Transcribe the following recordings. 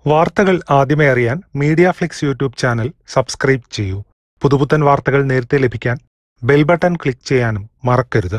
വാർത്തകൾ ആദ്യമേ അറിയാൻ media flix YouTube channel subscribe ചെയ്യൂ പുതുപുത്തൻ വാർത്തകൾ നേരത്തെ ലഭിക്കാൻ ബെൽ ബട്ടൺ ക്ലിക്ക് ചെയ്യാനും മറക്കരുത്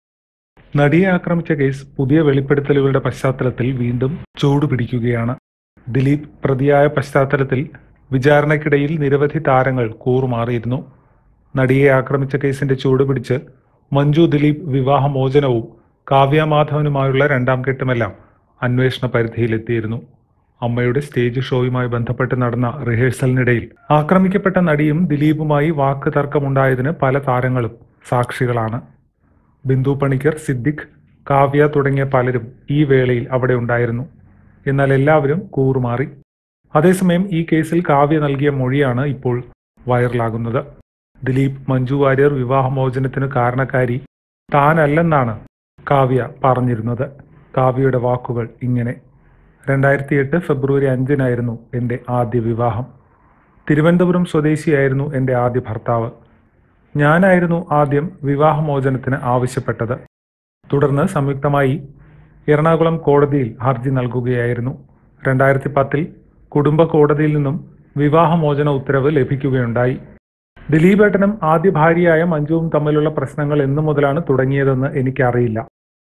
നടിയെ ആക്രമിച്ച കേസ് പുതിയ വെളിപ്പെടുത്തലുകളുടെ പശ്ചാത്തലത്തിൽ വീണ്ടും ചൂടുപിടിക്കുകയാണ് ദിലീപ് പ്രതിയായ പശ്ചാത്തലത്തിൽ വിചാരണയ്ക്കിടയിൽ നിരവധി താരങ്ങൾ കൂറുമാറിയിരുന്നു നടിയെ ആക്രമിച്ച കേസിന്റെ ചൂടുപിടിച്ച് മഞ്ജു ദിലീപ് വിവാഹമോചനവും കാവ്യ മാധവനുമായുള്ള രണ്ടാം കെട്ടുമെല്ലാം അന്വേഷണ പരിധിയിലെത്തിയിരുന്നു അമ്മയുടെ സ്റ്റേജ് ഷോയുമായി ബന്ധപ്പെട്ട് നടന്ന റിഹേഴ്സലിനിടയിൽ ആക്രമിക്കപ്പെട്ട നടിയും ദിലീപുമായി വാക്ക് തർക്കമുണ്ടായതിന് പല താരങ്ങളും സാക്ഷികളാണ് ബിന്ദു പണിക്കർ സിദ്ദിഖ് കാവ്യ തുടങ്ങിയ പലരും ഈ വേളയിൽ അവിടെ ഉണ്ടായിരുന്നു എന്നാൽ എല്ലാവരും കൂറുമാറി അതേസമയം ഈ കേസിൽ കാവ്യ നൽകിയ മൊഴിയാണ് ഇപ്പോൾ വൈറലാകുന്നത് ദിലീപ് മഞ്ജു വാര്യർ വിവാഹമോചനത്തിന് കാരണക്കാരി താനല്ലെന്നാണ് കാവ്യ പറഞ്ഞിരുന്നത് കാവ്യയുടെ വാക്കുകൾ ഇങ്ങനെ രണ്ടായിരത്തി എട്ട് ഫെബ്രുവരി അഞ്ചിനായിരുന്നു എൻ്റെ ആദ്യ വിവാഹം തിരുവനന്തപുരം സ്വദേശിയായിരുന്നു എൻ്റെ ആദ്യ ഭർത്താവ് ഞാനായിരുന്നു ആദ്യം വിവാഹമോചനത്തിന് ആവശ്യപ്പെട്ടത് തുടർന്ന് സംയുക്തമായി എറണാകുളം കോടതിയിൽ ഹർജി നൽകുകയായിരുന്നു രണ്ടായിരത്തി പത്തിൽ കുടുംബ കോടതിയിൽ നിന്നും വിവാഹമോചന ഉത്തരവ് ലഭിക്കുകയുണ്ടായി ദിലീപേട്ടനും ആദ്യ ഭാര്യയായ മഞ്ജുവും തമ്മിലുള്ള പ്രശ്നങ്ങൾ എന്നു മുതലാണ് തുടങ്ങിയതെന്ന് എനിക്കറിയില്ല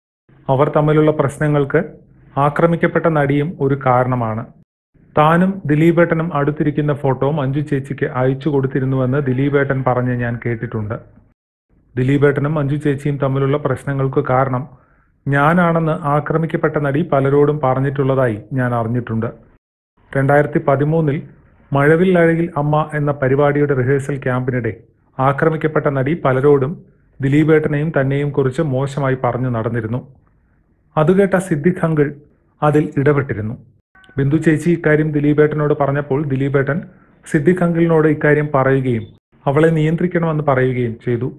അവർ തമ്മിലുള്ള പ്രശ്നങ്ങൾക്ക് ആക്രമിക്കപ്പെട്ട നടിയും ഒരു കാരണമാണ് താനും ദിലീപേട്ടനും അടുത്തിരിക്കുന്ന ഫോട്ടോ മഞ്ജു ചേച്ചിക്ക് അയച്ചു കൊടുത്തിരുന്നുവെന്ന് ദിലീപേട്ടൻ പറഞ്ഞ് ഞാൻ കേട്ടിട്ടുണ്ട് ദിലീപേട്ടനും മഞ്ജു ചേച്ചിയും തമ്മിലുള്ള പ്രശ്നങ്ങൾക്ക് കാരണം ഞാനാണെന്ന് ആക്രമിക്കപ്പെട്ട നടി പലരോടും പറഞ്ഞിട്ടുള്ളതായി ഞാൻ അറിഞ്ഞിട്ടുണ്ട് രണ്ടായിരത്തി പതിമൂന്നിൽ മഴവിൽ അഴകിൽ അമ്മ എന്ന പരിപാടിയുടെ റിഹേഴ്സൽ ക്യാമ്പിനിടെ ആക്രമിക്കപ്പെട്ട നടി പലരോടും ദിലീപേട്ടനെയും തന്നെയും കുറിച്ച് മോശമായി പറഞ്ഞു നടന്നിരുന്നു അതുകേട്ട സിദ്ദിഖ് അങ്കിൾ അതിൽ ഇടപെട്ടിരുന്നു ബിന്ദു ചേച്ചി ഇക്കാര്യം ദിലീപേട്ടനോട് പറഞ്ഞപ്പോൾ ദിലീപേട്ടൻ സിദ്ദിഖ് അങ്കിളിനോട് ഇക്കാര്യം പറയുകയും അവളെ നിയന്ത്രിക്കണമെന്ന് പറയുകയും ചെയ്തു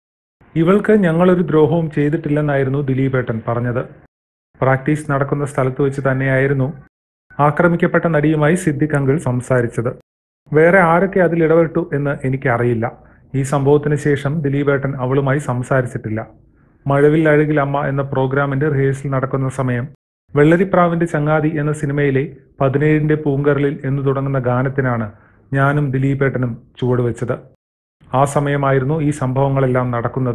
ഇവൾക്ക് ഞങ്ങളൊരു ദ്രോഹവും ചെയ്തിട്ടില്ലെന്നായിരുന്നു ദിലീപേട്ടൻ പറഞ്ഞത് പ്രാക്ടീസ് നടക്കുന്ന സ്ഥലത്ത് വെച്ച് തന്നെയായിരുന്നു ആക്രമിക്കപ്പെട്ട നടിയുമായി സിദ്ദിഖ് അങ്കിൾ സംസാരിച്ചത് വേറെ ആരൊക്കെ അതിൽ ഇടപെട്ടു എന്ന് എനിക്കറിയില്ല ഈ സംഭവത്തിന് ശേഷം ദിലീപേട്ടൻ അവളുമായി സംസാരിച്ചിട്ടില്ല മഴവിൽ അഴകിൽ അമ്മ എന്ന പ്രോഗ്രാമിന്റെ റിഹേഴ്സൽ നടക്കുന്ന സമയം വെള്ളരിപ്രാവിന്റെ ചങ്ങാതി എന്ന സിനിമയിലെ പതിനേഴിന്റെ പൂങ്കരലിൽ എന്ന് തുടങ്ങുന്ന ഗാനത്തിനാണ് ഞാനും ദിലീപേട്ടനും ചുവടുവെച്ചത് ആ സമയമായിരുന്നു ഈ സംഭവങ്ങളെല്ലാം നടക്കുന്നത്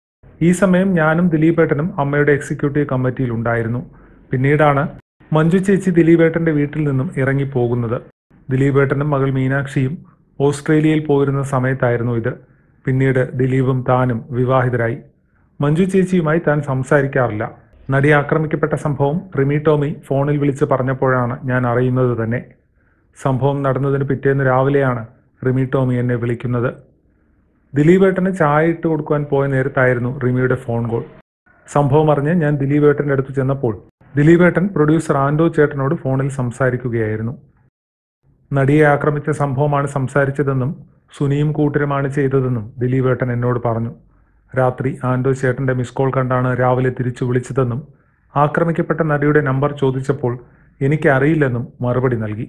ഈ സമയം ഞാനും ദിലീപേട്ടനും അമ്മയുടെ എക്സിക്യൂട്ടീവ് കമ്മിറ്റിയിൽ ഉണ്ടായിരുന്നു പിന്നീടാണ് മഞ്ജു ചേച്ചി ദിലീപേട്ടന്റെ വീട്ടിൽ നിന്നും ഇറങ്ങിപ്പോകുന്നത് ദിലീപേട്ടനും മകൾ മീനാക്ഷിയും ഓസ്ട്രേലിയയിൽ പോയിരുന്ന സമയത്തായിരുന്നു ഇത് പിന്നീട് ദിലീപും താനും വിവാഹിതരായി മഞ്ജു ചേച്ചിയുമായി താൻ സംസാരിക്കാറില്ല നടി ആക്രമിക്കപ്പെട്ട സംഭവം റിമി ടോമി ഫോണിൽ വിളിച്ച് പറഞ്ഞപ്പോഴാണ് ഞാൻ അറിയുന്നത് തന്നെ സംഭവം നടന്നതിന് പിറ്റേന്ന് രാവിലെയാണ് റിമി ടോമി എന്നെ വിളിക്കുന്നത് ദിലീപേട്ടന് ചായ ഇട്ട് കൊടുക്കുവാൻ പോയ നേരത്തായിരുന്നു റിമിയുടെ ഫോൺ കോൾ സംഭവം അറിഞ്ഞ് ഞാൻ ദിലീപേട്ടൻ്റെ അടുത്ത് ചെന്നപ്പോൾ ദിലീപേട്ടൻ പ്രൊഡ്യൂസർ ആൻഡോ ചേട്ടനോട് ഫോണിൽ സംസാരിക്കുകയായിരുന്നു നടിയെ ആക്രമിച്ച സംഭവമാണ് സംസാരിച്ചതെന്നും സുനിയും കൂട്ടരുമാണ് ചെയ്തതെന്നും ദിലീപേട്ടൻ എന്നോട് പറഞ്ഞു രാത്രി ആൻഡോ ചേട്ടന്റെ മിസ് കോൾ കണ്ടാണ് രാവിലെ തിരിച്ചു വിളിച്ചതെന്നും ആക്രമിക്കപ്പെട്ട നടിയുടെ നമ്പർ ചോദിച്ചപ്പോൾ എനിക്ക് അറിയില്ലെന്നും മറുപടി നൽകി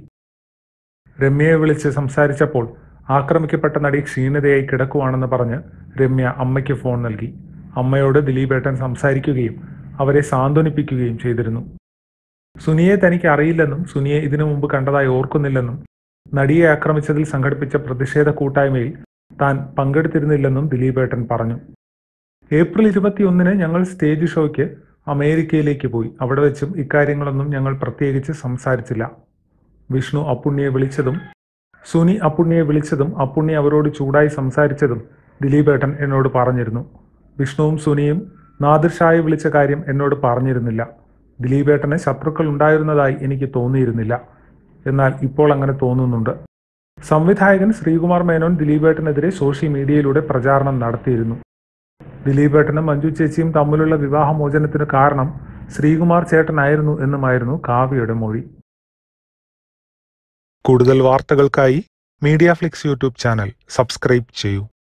രമ്യയെ വിളിച്ച് സംസാരിച്ചപ്പോൾ ആക്രമിക്കപ്പെട്ട നടി ക്ഷീണിതയായി കിടക്കുവാണെന്ന് പറഞ്ഞ് രമ്യ അമ്മയ്ക്ക് ഫോൺ നൽകി അമ്മയോട് ദിലീപേട്ടൻ സംസാരിക്കുകയും അവരെ സാന്ത്വനിപ്പിക്കുകയും ചെയ്തിരുന്നു സുനിയെ തനിക്ക് അറിയില്ലെന്നും സുനിയെ ഇതിനു മുമ്പ് കണ്ടതായി ഓർക്കുന്നില്ലെന്നും നടിയെ ആക്രമിച്ചതിൽ സംഘടിപ്പിച്ച പ്രതിഷേധ കൂട്ടായ്മയിൽ താൻ പങ്കെടുത്തിരുന്നില്ലെന്നും ദിലീപേട്ടൻ പറഞ്ഞു ഏപ്രിൽ ഇരുപത്തിയൊന്നിന് ഞങ്ങൾ സ്റ്റേജ് ഷോയ്ക്ക് അമേരിക്കയിലേക്ക് പോയി അവിടെ വെച്ചും ഇക്കാര്യങ്ങളൊന്നും ഞങ്ങൾ പ്രത്യേകിച്ച് സംസാരിച്ചില്ല വിഷ്ണു അപ്പുണ്ണിയെ വിളിച്ചതും സുനി അപ്പുണ്ണിയെ വിളിച്ചതും അപ്പുണ്ണി അവരോട് ചൂടായി സംസാരിച്ചതും ദിലീപേട്ടൻ എന്നോട് പറഞ്ഞിരുന്നു വിഷ്ണുവും സുനിയും നാദിർ ഷായെ വിളിച്ച കാര്യം എന്നോട് പറഞ്ഞിരുന്നില്ല ദിലീപേട്ടന് ശത്രുക്കൾ ഉണ്ടായിരുന്നതായി എനിക്ക് തോന്നിയിരുന്നില്ല എന്നാൽ ഇപ്പോൾ അങ്ങനെ തോന്നുന്നുണ്ട് സംവിധായകൻ ശ്രീകുമാർ മേനോൻ ദിലീപേട്ടനെതിരെ സോഷ്യൽ മീഡിയയിലൂടെ പ്രചാരണം നടത്തിയിരുന്നു ദിലീപേട്ടനും മഞ്ജു ചേച്ചിയും തമ്മിലുള്ള വിവാഹമോചനത്തിന് കാരണം ശ്രീകുമാർ ചേട്ടനായിരുന്നു എന്നുമായിരുന്നു കാവ്യയുടെ മൊഴി കൂടുതൽ വാർത്തകൾക്കായി media flix YouTube channel subscribe ചെയ്യൂ